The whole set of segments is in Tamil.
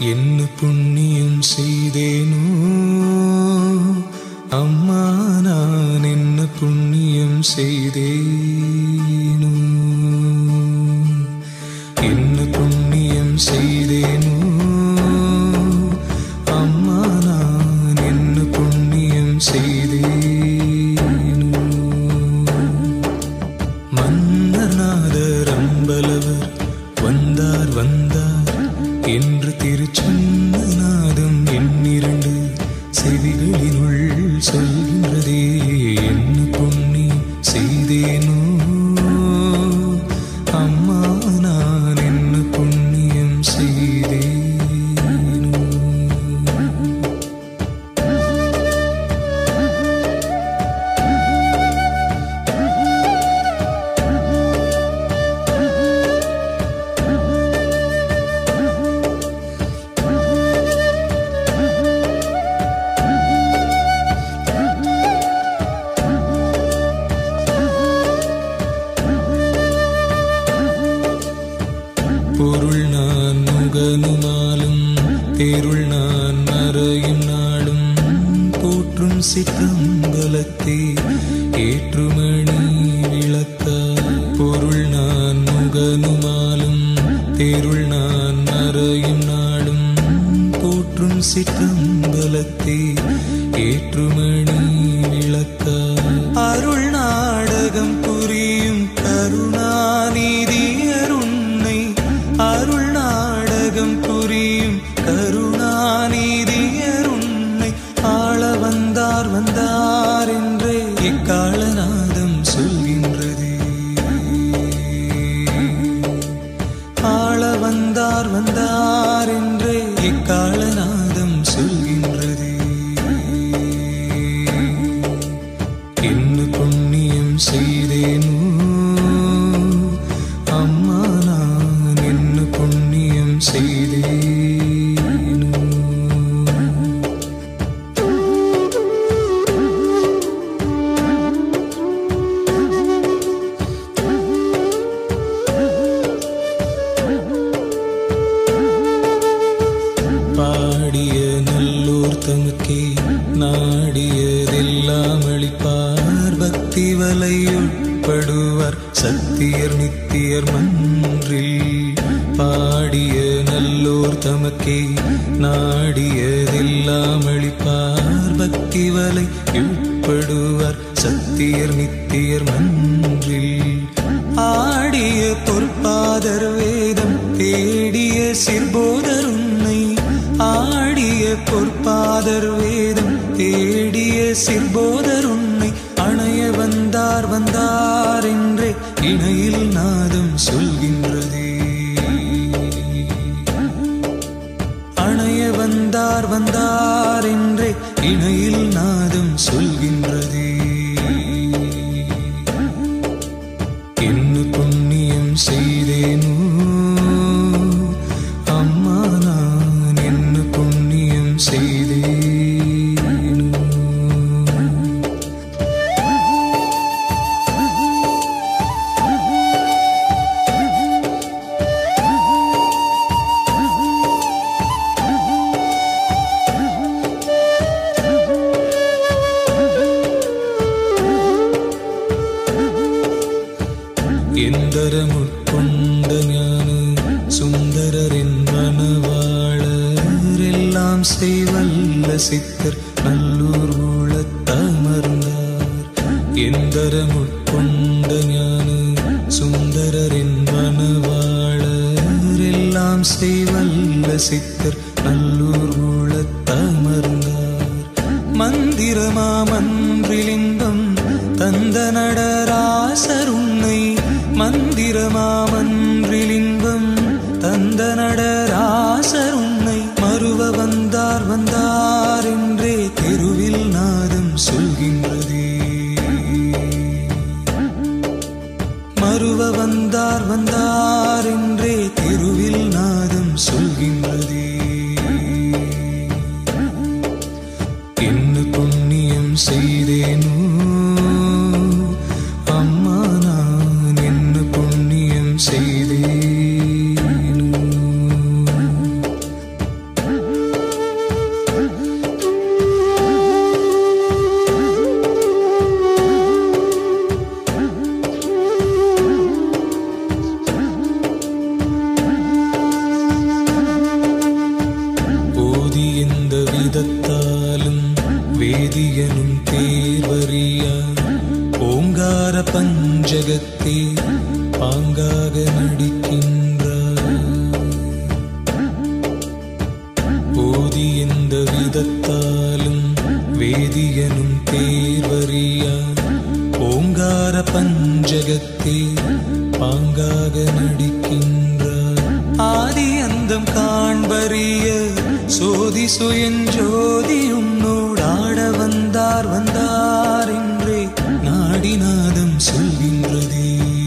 என்ன புண்ணியம் செய்தேனோ அம்மா நான் என்ன புண்ணியம் செய்தேனோ என்ன புண்ணியம் செய்தேனோ அம்மா நான் என்ன புண்ணியம் செய்தேனோ மன்னர்நாதர் அம்பலவர் வந்தார் வந்தார் என்று திருச்சொன்ன நாதம் எண்ணிரண்டு செவிகளினுள் சொல்கின்றதே என்ன பொன்னி செய்தேனோ அம்மா நான் என்ன புண்ணியம் செய்தேனோ பொருள் நான் முகனுமாலும் தேருள் நான் மறையும் நாடும் போற்றும் சிற்றம்பலத்தே ஏற்றுமணி விளக்க பொருள் நான் முகனுமாலும் தேருள் நான் மறையும் நாடும் போற்றும் சிற்றம்பலத்தே ஏற்றுமணி விளக்க அருள் நாடகம் புரியும் கருணாநிதி அருணை அருள் நாடகம் புரியும் கருணாநிதி அருணை ஆள வந்தார் வந்தார் என்றே இக்காலநாதம் சொல்கின்றதே ஆள வந்தார் வந்தார் என்றே இக்காலநாதம் சொல்கின்றதே என்ன புண்ணியம் செய்தேனோ அம்மா நான் என்ன புண்ணியம் செய்தேனோ பாடிய நல்லோர் தமக்கே நாடியதெல்லாம் அளிப்பார் பக்தி வலையுட்படுவார் சத்தியர் நித்தியர் மன்றில் பாடிய நல்லோர் தமக்கே நாடியதெல்லாம் அளிப்பார் பக்தி வலை உட்படுவார் சத்தியர் நித்தியர் மன்றில் ஆடிய பொற்பாதர் வேதம் தேடிய சிற்போதர் உன்னை ஆடிய பொற்பாதர் வேதம் தேடிய சிற்போதர் உன்னை அணைய வந்தார் வந்தார் என்றே இணையில் நாதம் சொல்கின்றதே அணைய வந்தார் வந்தார் என்றே இணையில் நாதம் சொல்கின்றதே என்ன புண்ணியம் செய்தேனோ அம்மா நான் என்ன புண்ணியம் செய்தேனோ எந்தரமுட்கொண்ட ஞான சுந்தரரின் மனவாளர் எல்லாம் செய்வல்ல சித்தர் நல்லூர் ஊழத்தமர்ந்தார் எந்தரமுட்கொண்ட ஞான சுந்தரரின் மனவாளர் எல்லாம் செய்வல்ல சித்தர் நல்லூர் ஊழத்தமர்ந்தார் மந்திரமா மன்றிலிங்கம் தந்த நடராசர் உன்னை மந்திரமா மன்றிலிங்கம் தந்த நடராசர் உன்னை மறுவ வந்தார் வந்தார் என்றே தெருவில் நாதம் சொல்கின்றதே மறுவ வந்தார் வந்தார் என்றே தெருவில் நாதம் சொல்கின்றதே என்ன புண்ணியம் செய்தேனோ அம்மா நான் என்ன புண்ணியம் செய்தேனோ பஞ்சகத்தே பாங்காக நடிக்கின்றார் போதி எந்த விதத்தாலும் வேதியனும் தேர்வறியா ஓங்கார பஞ்சகத்தே பாங்காக நடிக்கின்றார் ஆதி அந்தம் காண்பறிய சோதி சுயஞ்சோதி உன்னோடாட வந்தார் வந்தார் என்றே நாடிநாதம் சொல்கின்றதே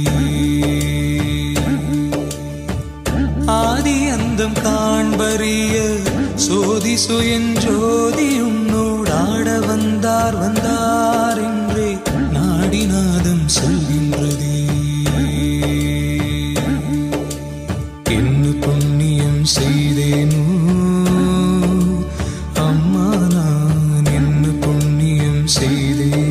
ஆதி அந்தம் காண்பறிய சோதி சுயஞ்சோதி உன்னோடாட வந்தார் வந்தார் என்றே நாடிநாதம் சொல்கின்றதே என்ன புண்ணியம் செய்தேனோ அம்மா நான் என்ன புண்ணியம் செய்தேனோ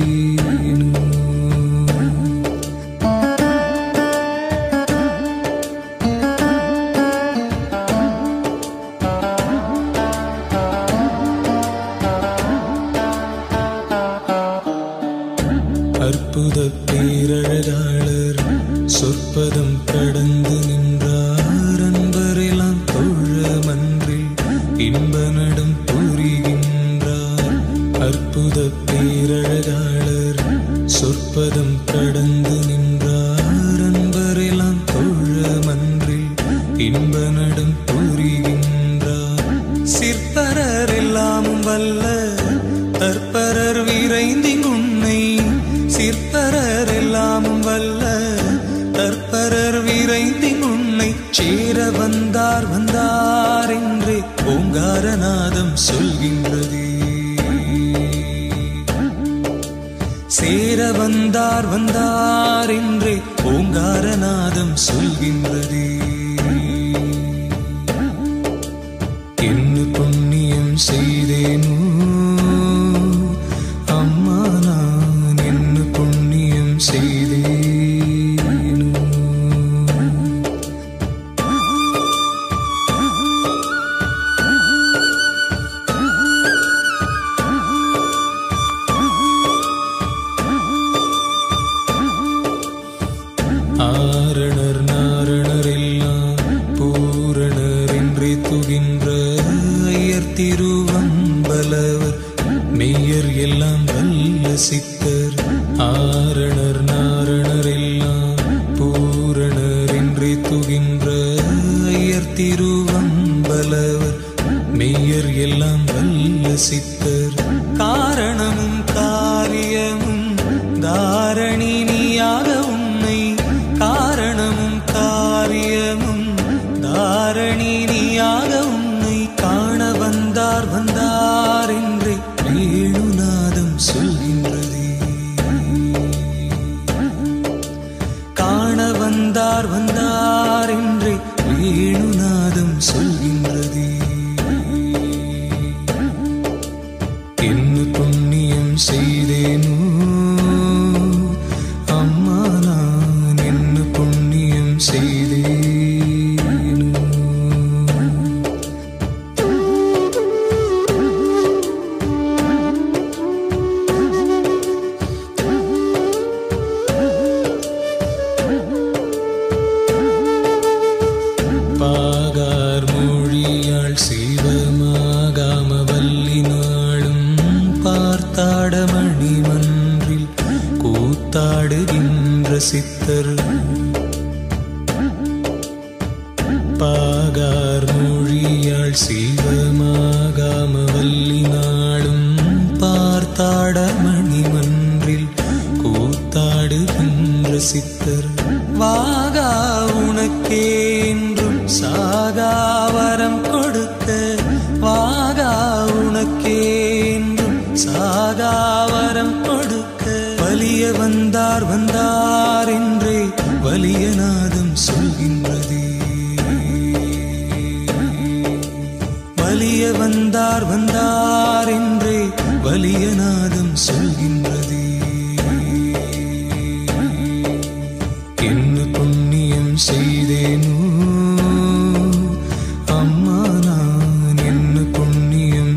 அற்புத பேரழகாளர் சொற்பதம் கடந்து நின்றார் அன்பரெல்லாம் தொழ மன்றில் இன்ப நடம் புரிகின்றார் அற்புத பேரழகாளர் சொற்பதம் கடந்து நின்றார் அன்பரெல்லாம் தொழ மன்றில் இன்ப நடம் புரிகின்றார் சிற்பரர் எல்லாமும் வல்ல தற்பரர் விரைந்திங்குன்னை சிற்பரர் எல்லாமும் வல்ல தற்பரர் விரைந்திங்குன்னை சேர வந்தார் வந்தார் என்று ஓங்காரநாதம் சொல்கின்றதே சேர வந்தார் வந்தார் என்றே ஓங்காரநாதம் சொல்கின்றதே என்ன புண்ணியம் செய்தேனோ அம்மா நான் என்ன புண்ணியம் செய்தேனோ ஆரணர் நாரணர் எல்லாம் பூரணர் என்றே துகின்ற ஐயர் திருவம்பலவர் மெய்யர் எல்லாம் வல்ல சித்தர் ஆரணர் நாரணர் எல்லாம் பூரணர் என்றே துகின்ற ஐயர் திருவம்பலவர் மெய்யர் எல்லாம் வல்ல சித்தர் காரணமும் காரியமும் தாரணி நீயாக உன்னை காரணமும் காரியமும் தாரணி நீயாக உன்னை காண வந்தார் வந்தார் என்று வேணுநாதம் சொல்கின்றதே காண வந்தார் வந்தார் என்று வேணுநாதம் சொல்கின்றதே என்ன புண்ணியம் செய்தேனோ அம்மா நான் என்ன புண்ணியம் செய்தேனோ பாகார் மொழியாள் சிவமாகாம வல்லினாளும் பார்த்தாட மணிமன்றில் கூத்தாடுகின்ற சித்தர் பாகார் மொழியாள் சிவமாகாம வல்லினாளும் பார்த்தாட மணிமன்றில் கூத்தாடுகின்ற சித்தர் வாகா உனக்கே என்றும் சாகாவரம் கொடுக்க வாகா உனக்கே என்றும் சாகாவரம் கொடுக்க வலிய வந்தார் வந்தார் என்றே வலியநாதம் சொல்கின்றதே வலிய வந்தார் வந்தார் என்றே வலியநாதம் சொல்கின்றதே என்ன புண்ணியம் செய்தேனோ அம்மா நான் என்ன புண்ணியம்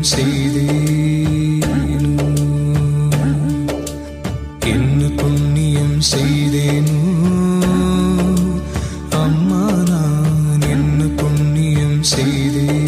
செய்தேனோ என்ன புண்ணியம் செய்தேனோ செய்தேன்